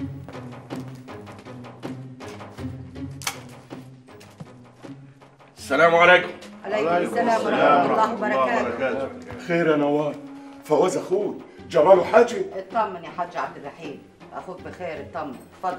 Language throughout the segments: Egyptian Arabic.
السلام عليكم عليكم السلام ورحمة الله وبركاته خير يا نوار فواز اخوي جراله حاجه اطمن يا حاج عبد الرحيم اخوك بخير اطمن اتفضل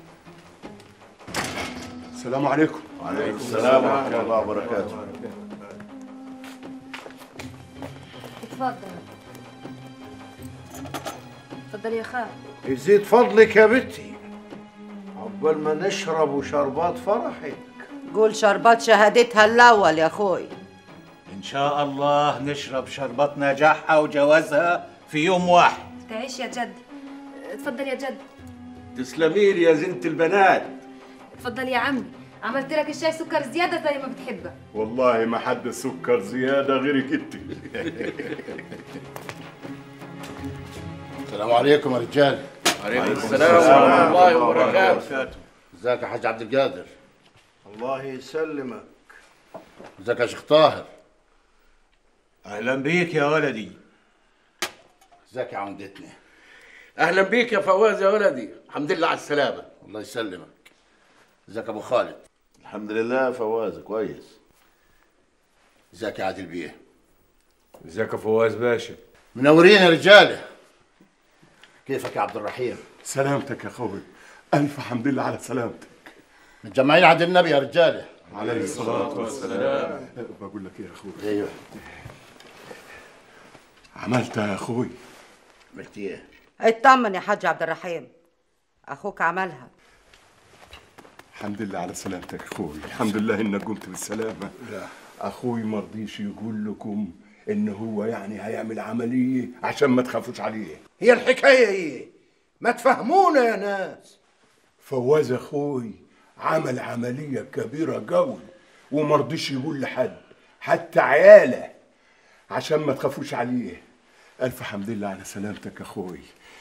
السلام عليكم وعليكم السلام ورحمه الله وبركاته اتفضل اتفضل يا خال يزيد فضلك يا بنتي عقبال ما نشرب شربات فرحك قول شربات شهادتها الاول يا اخوي إن شاء الله نشرب شربة نجاحها وجوازها في يوم واحد تعيش يا جد اتفضل يا جد تسلمي لي يا زينة البنات اتفضل يا عمي عملت لك الشاي سكر زيادة زي ما بتحبه والله ما حد سكر زياده غيرك انت السلام عليكم يا رجال عليكم السلام ورحمه الله وبركاته ازيك يا حاج عبد القادر الله يسلمك ازيك يا شيخ طاهر أهلا بيك يا ولدي ازيك يا عمدتنا اهلا بيك يا فواز يا ولدي الحمد لله على السلامه الله يسلمك ازيك يا ابو خالد الحمد لله فواز كويس ازيك يا عادل بيه ازيك يا فواز باشا منورين يا رجاله كيفك يا عبد الرحيم سلامتك يا اخوي الف حمد لله على سلامتك متجمعين عند النبي يا رجاله عليه الصلاه والسلام بقول لك ايه يا اخوي ايوه عملتها يا اخوي عملت ايه اطمن يا حاج عبد الرحيم اخوك عملها الحمد لله على سلامتك يا اخوي الحمد لله انك قمت بالسلامه لا. اخوي ما رضيش يقول لكم ان هو يعني هيعمل عمليه عشان ما تخافوش عليه هي الحكايه ايه ما تفهمونا يا ناس فواز اخوي عمل عمليه كبيره قوي وما رضيش يقول لحد حتى عياله عشان ما تخافوش عليه الف حمد لله على سلامتك يا اخوي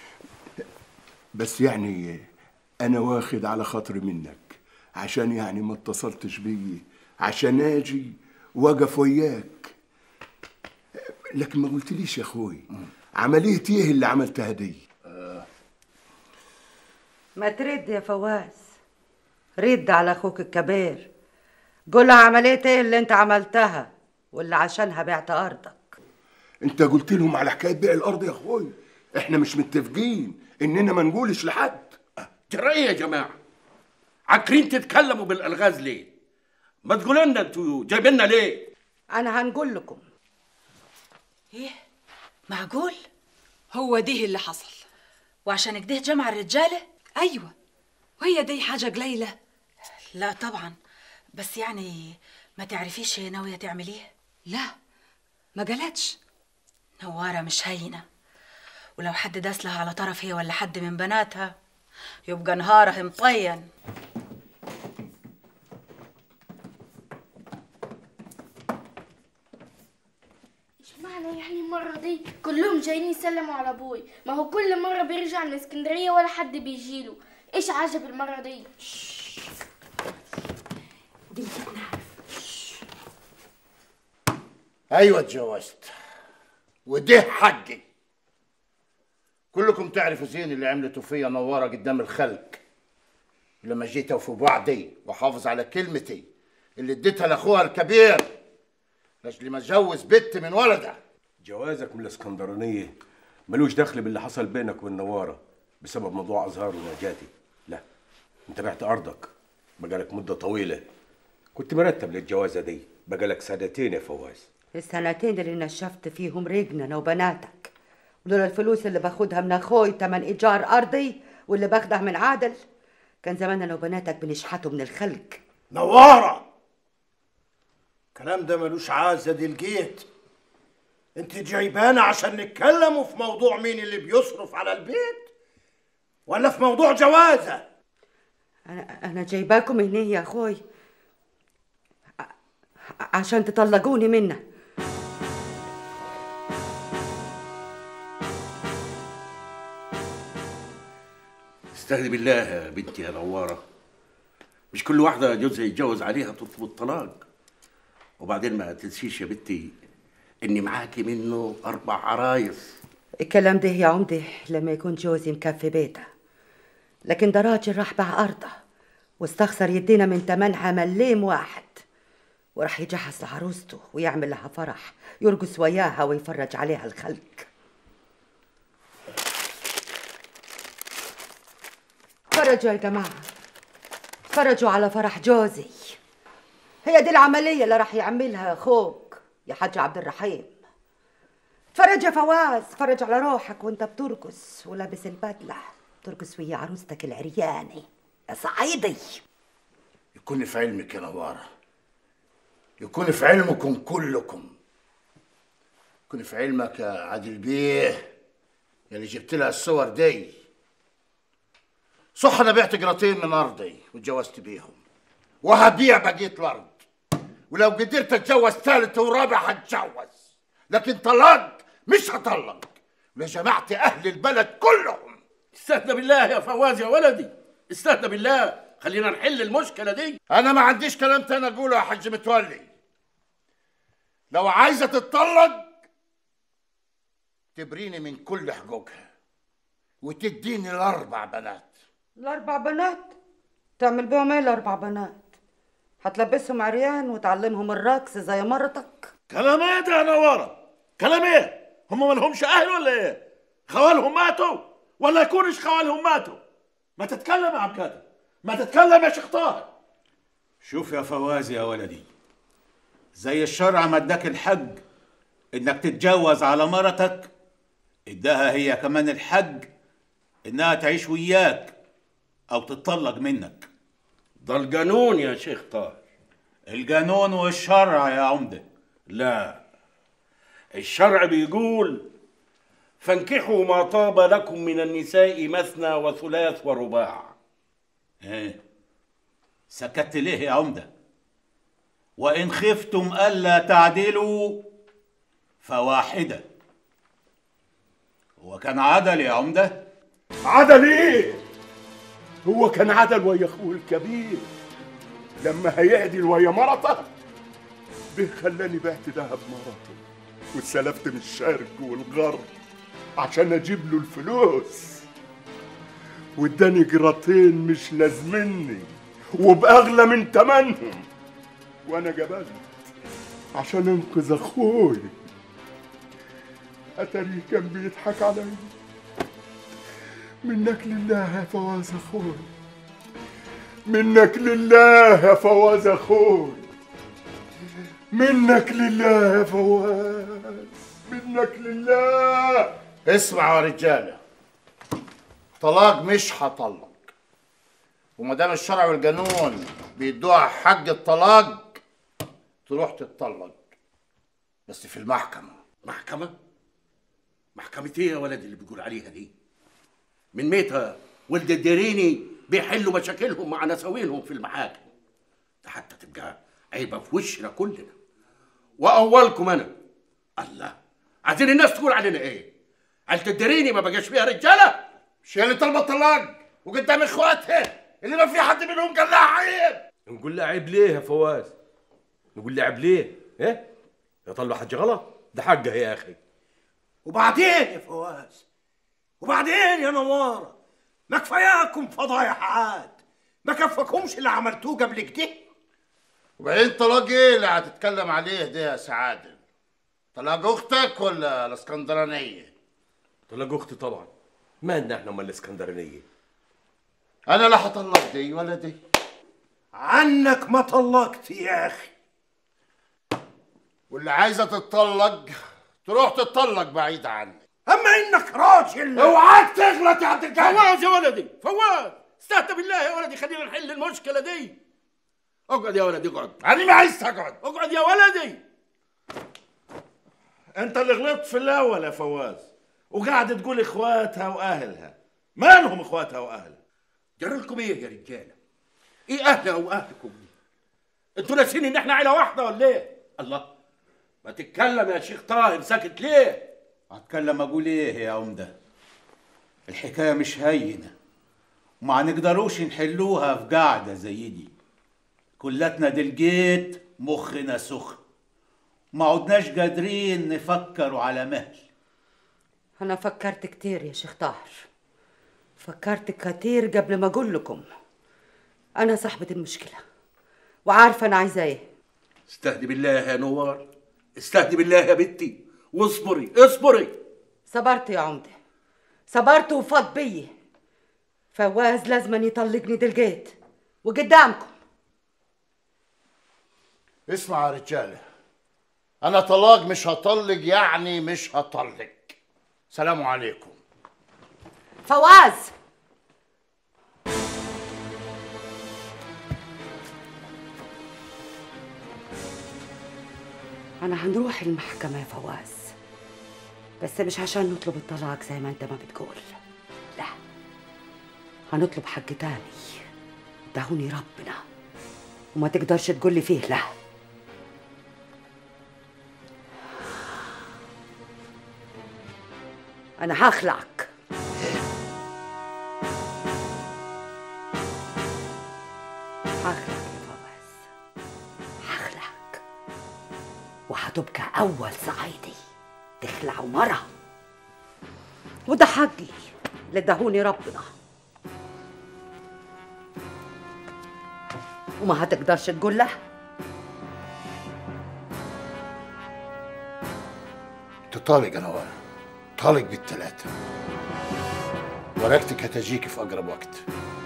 بس يعني انا واخد على خاطري منك عشان يعني ما اتصلتش بي عشان اجي واقف وياك لكن ما قلتليش يا اخوي عمليه ايه اللي عملتها دي ما ترد يا فواز رد على اخوك الكبير قولها عملية ايه اللي انت عملتها واللي عشانها بعت ارضك انت قلت لهم على حكايه بيع الارض يا اخوي احنا مش متفقين اننا ما نقولش لحد جرايه يا جماعه عاكرين تتكلموا بالالغاز ليه ما تقولوا لنا انتوا جايبيننا ليه انا هنقول لكم ايه معقول هو ده اللي حصل وعشان كده جمع الرجاله ايوه وهي دي حاجه قليله لا طبعا بس يعني ما تعرفيش هي ناويه تعمل ايه لا ما قالتش نواره مش هينه ولو حد داس لها على طرف هي ولا حد من بناتها يبقى نهارها مطين ايش معنى يعني المرة دي كلهم جايين يسلموا على ابوي ما هو كل مرة بيرجع من اسكندرية ولا حد بيجيله ايش عجب المرة دي دي نعرف ايوه اتجوزت وده حقي كلكم تعرفوا زين اللي عملته فيا نواره قدام الخلق لما جيت اوفي بوعدي واحافظ على كلمتي اللي اديتها لاخوها الكبير لاجل ما اتجوز بنت من ولدها جوازك من الاسكندرانية ملوش دخل باللي حصل بينك والنوارة بسبب موضوع أزهار ونجاتي لا انت بعت أرضك بقالك مدة طويلة كنت مرتب للجوازة دي بقالك سنتين يا فواز السنتين اللي نشفت فيهم رجنا انا وبناتك ولولا الفلوس اللي باخدها من اخوي تمن ايجار ارضي واللي باخدها من عادل كان زمان انا وبناتك بنشحتوا من الخلق نوارة الكلام ده ملوش عازة دي لقيت انت جايبانا عشان نتكلموا في موضوع مين اللي بيصرف على البيت ولا في موضوع جوازة انا انا جايباكم هنا يا اخوي ع- عشان تطلقوني منه استهدي بالله يا بنتي يا نوارة مش كل واحدة جوزها يتجوز عليها تطلب الطلاق وبعدين ما تنسيش يا بنتي اني معاكي منه اربع عرايس الكلام ده يا عمدي لما يكون جوزي مكفي بيته لكن ده راجل راح باع أرضه واستخسر يدينا من تمنها مليم واحد وراح يجهز لعروسته ويعمل لها فرح يرقص وياها ويفرج عليها الخلق فرجوا يا جماعة فرجوا على فرح جوزي هي دي العملية اللي راح يعملها أخوك يا حاج عبد الرحيم فرج يا فواز فرج على روحك وانت بترقص ولابس البدلة ترقص ويا عروستك العريانة يا صعيدي يكون في علمك يا نوارة يكون في علمكم كلكم يكون في علمك يا عادل بيه اللي جبت لها الصور دي صح انا بعت قراطين من ارضي واتجوزت بيهم وهبيع بقيه الارض ولو قدرت اتجوز ثالث ورابع هتجوز لكن طلاق مش هطلق لجماعة اهل البلد كلهم استهدى بالله يا فواز يا ولدي استهدى بالله خلينا نحل المشكلة دي انا ما عنديش كلام تاني اقوله يا حاج متولي لو عايزه تتطلق تبريني من كل حقوقها وتديني الاربع بنات الأربع بنات تعمل بيهم ايه الأربع بنات هتلبسهم عريان وتعلمهم الرقص زي مرتك كلام ايه ده يا نوارة كلام ايه هم ما لهمش اهل ولا ايه خوالهم ماتوا ولا يكونش خوالهم ماتوا ما تتكلم يا عم كاتب ما تتكلم يا شيخ طاهر شوف يا فواز يا ولدي زي الشرع ما اداك الحج انك تتجوز على مرتك اداها هي كمان الحج انها تعيش وياك او تتطلق منك ده القانون يا شيخ طاهر القانون والشرع يا عمده لا الشرع بيقول فانكحوا ما طاب لكم من النساء مثنى وثلاث ورباع ايه سكت ليه يا عمده وان خفتم الا تعدلوا فواحده هو كان عدل يا عمده عدل ايه هو كان عدل ويا اخوه الكبير لما هيعدل ويا مرته به خلاني بعت دهب مرته واتسلفت من الشرق والغرب عشان اجيب له الفلوس واداني جراتين مش لازمني وباغلى من تمنهم وانا جبلت عشان انقذ اخوي اتاريه كان بيضحك عليا منك لله يا فواز اخوي منك لله يا فواز اخوي منك لله يا فواز منك لله اسمعوا يا رجاله طلاق مش هطلق وما دام الشرع والقانون بيدوها حق الطلاق تروح تتطلق بس في المحكمه محكمة محكمة ايه يا ولد اللي بيقول عليها دي من ميتها ولد الديريني بيحلوا مشاكلهم مع نساوينهم في المحاكم ده حتى تبقى عيبة في وشنا كلنا وأولكم أنا الله عايزين الناس تقول علينا إيه؟ عيلة الديريني ما بقاش فيها رجالة مش هي اللي طالبه الطلاق وقدام اخواتها اللي ما في حد منهم قال لها عيب نقول له عيب ليه يا فواز نقول له عيب ليه ايه يا طلع حاجه غلط ده حقها يا اخي وبعدين يا فواز وبعدين يا نوارة ما كفاياكم فضايح عاد ما كفاكمش اللي عملتوه قبل كده وبعدين طلاق ايه اللي هتتكلم عليه ده يا سعاده طلاق اختك ولا الاسكندرانيه طلق اختي طبعا ما عندنا احنا امال الاسكندرانيه انا لا هطلق دي ولا دي عنك ما طلقت يا اخي واللي عايزه تتطلق تروح تتطلق بعيد عني اما انك راجل اوعاك تغلط يا عبد الجليل فواز يا ولدي فواز استهدى بالله يا ولدي خلينا نحل المشكلة دي اقعد يا ولدي اقعد انا ما عايز اقعد اقعد يا ولدي انت اللي غلطت في الاول يا فواز وقاعد تقول اخواتها واهلها مالهم اخواتها واهلها جرى لكم ايه يا رجاله؟ ايه اهلها واهلكم دي؟ انتوا ناسيين ان احنا عيله واحده ولا ايه؟ الله ما تتكلم يا شيخ طاهر ساكت ليه؟ هتكلم اقول ايه يا عمده الحكايه مش هينه وما نقدروش نحلوها في قعده زي دي كلتنا دلجيت مخنا سخن ما عدناش قادرين نفكروا على مهل أنا فكرت كتير يا شيخ طاهر فكرت كتير قبل ما اقول لكم انا صاحبة المشكلة وعارفة انا عايزة ايه استهدي بالله يا نوار استهدي بالله يا بنتي واصبري اصبري صبرت يا عمدة صبرت وفاض بيي فواز لازم يطلقني دلقيت وقدامكم اسمع يا رجاله انا طلاق مش هطلق يعني مش هطلق سلام عليكم فواز أنا هنروح المحكمة يا فواز بس مش عشان نطلب الطلاق زي ما أنت ما بتقول لا هنطلب حق تاني دهوني ربنا وما تقدرش تقول لي فيه لا أنا هخلعك هخلعك يا فواز هخلعك وهتبقى أول صعيدي تخلعه مرة وده حقي اللي ادهوني ربنا وما هتقدرش تقول له انت طالق انا وانا طالق بالثلاثه ورقتك هتجيك في اقرب وقت